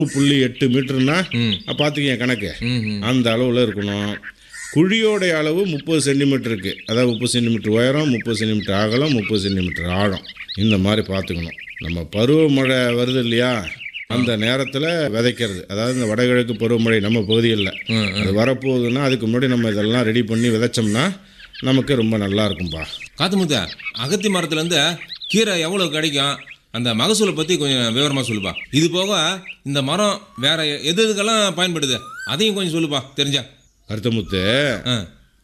புள்ளி எட்டு மீட்டர்னா ம் பார்த்துக்கங்க கணக்கு ம் ம் அந்த அளவில் இருக்கணும் குழியோடைய அளவு முப்பது சென்டிமீட்டருக்கு அதாவது முப்பது சென்டிமீட்டர் உயரம் முப்பது சென்டிமீட்டர் அகலம் முப்பது சென்டிமீட்டர் ஆழம் இந்த மாதிரி பார்த்துக்கணும் நம்ம பருவமழை வருது இல்லையா அந்த நேரத்தில் விதைக்கிறது அதாவது இந்த வடகிழக்கு பருவமழை நம்ம பகுதிகளில் ம், அது வரப்போகுதுன்னா அதுக்கு முன்னாடி நம்ம இதெல்லாம் ரெடி பண்ணி விதைச்சோம்னா நமக்கு ரொம்ப நல்லா இருக்கும்பா காத்து முத்த அகத்தி மரத்துலேருந்து கீரை எவ்வளோ கிடைக்கும் அந்த மகசூலை பற்றி கொஞ்சம் விவரமாக சொல்லுப்பா இது போக இந்த மரம் வேற எது எதுக்கெல்லாம் பயன்படுது அதையும் கொஞ்சம் சொல்லுப்பா தெரிஞ்சா கருத்தமுத்து ஆ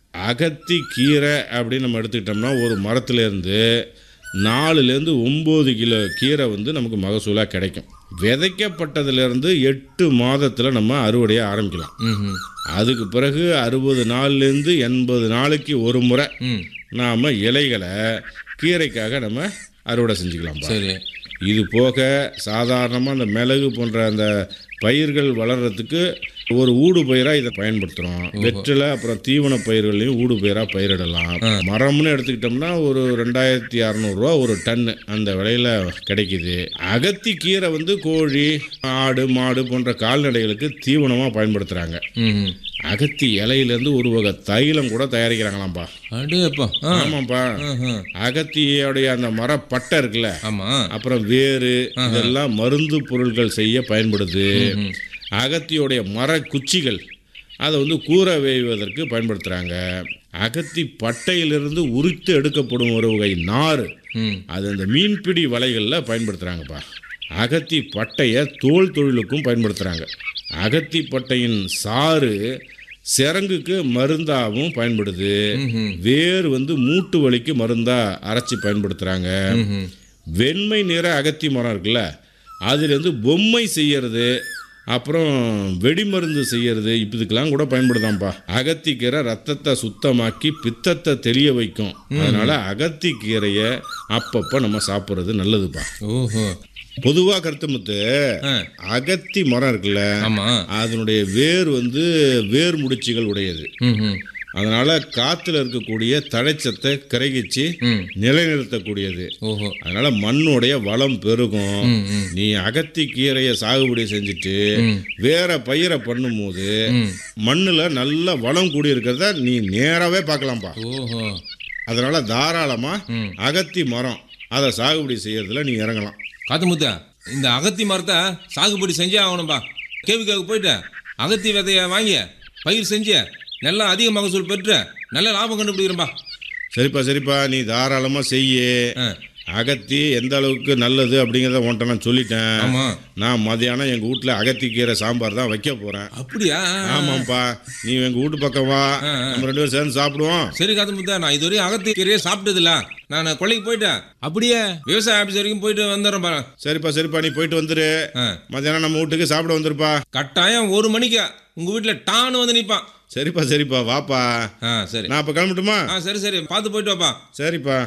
அகத்தி கீரை அப்படின்னு நம்ம எடுத்துக்கிட்டோம்னா ஒரு மரத்துலேருந்து நாலுலேருந்து ஒம்பது கிலோ கீரை வந்து நமக்கு மகசூலாக கிடைக்கும் விதைக்கப்பட்டதுலேருந்து எட்டு மாதத்தில் நம்ம அறுவடையை ஆரம்பிக்கலாம் ம் ம் அதுக்கு பிறகு அறுபது நாள்லேருந்து எண்பது நாளைக்கு ஒரு முறை ம் நாம் இலைகளை கீரைக்காக நம்ம அறுவடை செஞ்சுக்கலாம்ப்பா சரி இது போக சாதாரணமாக அந்த மிளகு போன்ற அந்த பயிர்கள் வளர்கிறதுக்கு ஒரு ஊடு பயிராக இதை பயன்படுத்துகிறோம் வெற்றிலை அப்புறம் தீவன பயிர்களையும் ஊடு பயிராக பயிரிடலாம் மரம்னு எடுத்துக்கிட்டோம்னா ஒரு ரெண்டாயிரத்தி அறநூறுரூவா ஒரு டன்னு அந்த விலையில கிடைக்குது அகத்தி கீரை வந்து கோழி ஆடு மாடு போன்ற கால்நடைகளுக்கு தீவனமாக பயன்படுத்துகிறாங்க ம் ம் அகத்தி இலையிலேருந்து ஒரு வகை தைலம் கூட தயாரிக்கிறாங்களாம்ப்பா அடேப்பா ஆ ஆமாம்ப்பா ம், ம். அகத்தியோடைய அந்த மரப்பட்டை இருக்குல்ல ஆமாம் அப்புறம் வேறு இதெல்லாம் மருந்து பொருட்கள் செய்ய பயன்படுது ம். அகத்தியோடைய மர குச்சிகள் அதை வந்து கூரை வேய்வதற்கு பயன்படுத்துகிறாங்க அகத்தி பட்டையிலிருந்து உரித்து எடுக்கப்படும் ஒரு வகை நார் ம் அது அந்த மீன்பிடி வலைகளில் பயன்படுத்துகிறாங்கப்பா அகத்தி பட்டையை தோல் தொழிலுக்கும் பயன்படுத்துகிறாங்க அகத்தி பட்டையின் சாறு சிரங்குக்கு மருந்தாகவும் பயன்படுது ம்ஹும். வேர் வந்து மூட்டு வலிக்கு மருந்தா அரைச்சி பயன்படுத்துகிறாங்க ம்ஹும். வெண்மை நிற அகத்தி மரம் இருக்குல்ல அதுலேருந்து பொம்மை செய்யறது அப்புறம் வெடிமருந்து செய்யறது இப்ப இதுக்கெல்லாம் கூட பயன்படுதாம்ப்பா அகத்திக்கீரை ரத்தத்தை சுத்தமாக்கி பித்தத்தை தெளிய வைக்கும் அதனால அகத்திக்கீரையை அப்பப்போ நம்ம சாப்பிட்றது நல்லதுப்பா ஓஹோ பொதுவாக கருத்துமுத்து ஆ அகத்தி மரம் இருக்குல்ல ஆமாம் அதனுடைய வேர் வந்து வேர் முடிச்சுகள் உடையது ம் ம் அதனால காத்துல இருக்கக்கூடிய தழைச்சத்தை கரைகிச்சு ம் நிலைநிறுத்தக்கூடியது ஓஹோ அதனால மண்ணுடைய வளம் பெருகும் ம் ம் நீ அகத்தி கீரையை சாகுபடி செஞ்சுட்டு ம். வேற பயிரை பண்ணும்போது ம் மண்ணுல நல்ல வளம் கூடி இருக்கிறத நீ நேராவே பார்க்கலாம்ப்பா ஓஹோ அதனால தாராளமா ம் அகத்தி மரம் அதை சாகுபடி செய்யறதுல நீ இறங்கலாம் காத்துமுத்தா இந்த அகத்தி மரத்தை சாகுபடி செஞ்சே ஆகணும்பா கேவிக்காவுக்கு போயிட்டு அகத்தி விதைய வாங்கி பயிர் செஞ்சு நல்லா அதிக மகசூல் பெற்று நல்ல லாபம் கண்டுபிடிக்கிறேன்பா சரிப்பா சரிப்பா நீ தாராளமா செய்யு ஆ அகத்தி எந்த அளவுக்கு நல்லது அப்படிங்கிறத உன்ட்ட நான் சொல்லிட்டேன் ஆமாம் நான் மதியானம் எங்க வீட்டுல அகத்தி கீரை சாம்பார் தான் வைக்க போறேன் அப்படியா ஆமாப்பா நீ எங்க வீட்டு பக்கம் வா ஆ, ஆ. நம்ம ரெண்டு பேரும் சேர்ந்து சாப்பிடுவோம் சரி காத்துமுத்தா நான் இதுவரையும் அகத்தி கீரையே சாப்பிட்டதில்ல நான் கொள்ளைக்கு போயிட்டேன் அப்படியே விவசாய ஆஃபீஸ் வரைக்கும் போயிட்டு வந்துடுறேன் பாரு சரிப்பா சரிப்பா நீ போயிட்டு வந்துரு ஆ மத்தியானம் நம்ம வீட்டுக்கு சாப்பிட வந்துருப்பா கட்டாயம் ஒரு மணிக்கு உங்க வீட்டில் டான்னு வந்து நிற்பான் சரிப்பா சரிப்பா வாப்பா ஆ சரி நான் அப்ப கிளம்பட்டுமா ஆ சரி சரி பார்த்து போயிட்டு வாப்பா சரிப்பா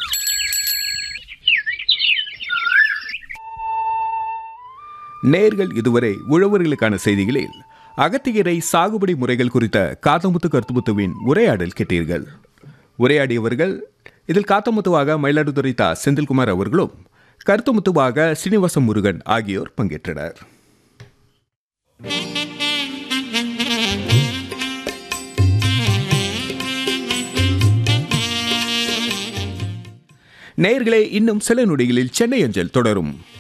நேர்கள் இதுவரை உழவர்களுக்கான செய்திகளில் அகத்தியரை சாகுபடி முறைகள் குறித்த காத்தமுத்து கருத்துமுத்துவின் உரையாடல் கேட்டீர்கள் உரையாடியவர்கள் இதில் காத்தமுத்துவாக மயிலாடுதுறை தா செந்தில்குமார் அவர்களும் கருத்துமுத்துவாக சீனிவாச முருகன் ஆகியோர் பங்கேற்றனர் நேயர்களே இன்னும் சில நொடிகளில் சென்னை அஞ்சல் தொடரும்